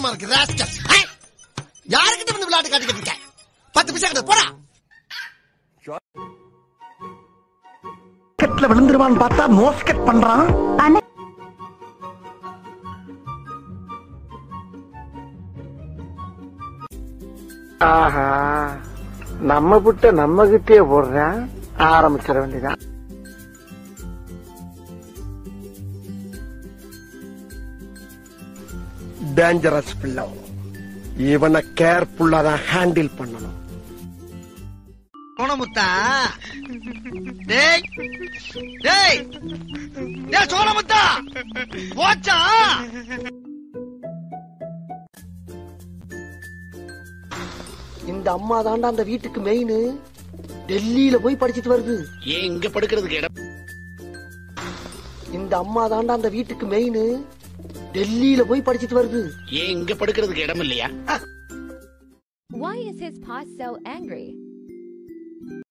அசிங்கமா இருக்கு ராஸ்கல் யாருக்கிட்ட வந்து விளையாட்டு காட்டிக்கிட்டு இருக்க பத்து பைசா கிட்ட போடா கெட்ல விழுந்துருவான்னு பார்த்தா மோஸ்கெட் பண்றான் ஆஹா நம்ம புட்ட நம்ம கிட்டே போடுறேன் ஆரம்பிச்சிட வேண்டியதான் டேஞ்சரஸ் பிள்ளை இவனை கேர்ஃபுல்லா தான் ஹேண்டில் பண்ணணும் சோனமுத்தா டேய் டேய் டேய் சோனமுத்தா போச்சா இந்த அம்மா தாண்டா அந்த வீட்டுக்கு மெயின் டெல்லியில போய் படிச்சிட்டு வருது ஏன் இங்க படுக்கிறதுக்கு இடம் இந்த அம்மா தாண்டா அந்த வீட்டுக்கு மெயின் டெல்லியில போய் படிச்சிட்டு வருது ஏன் இங்க படுக்கிறதுக்கு இடம் இல்லையா Why is his paw so angry?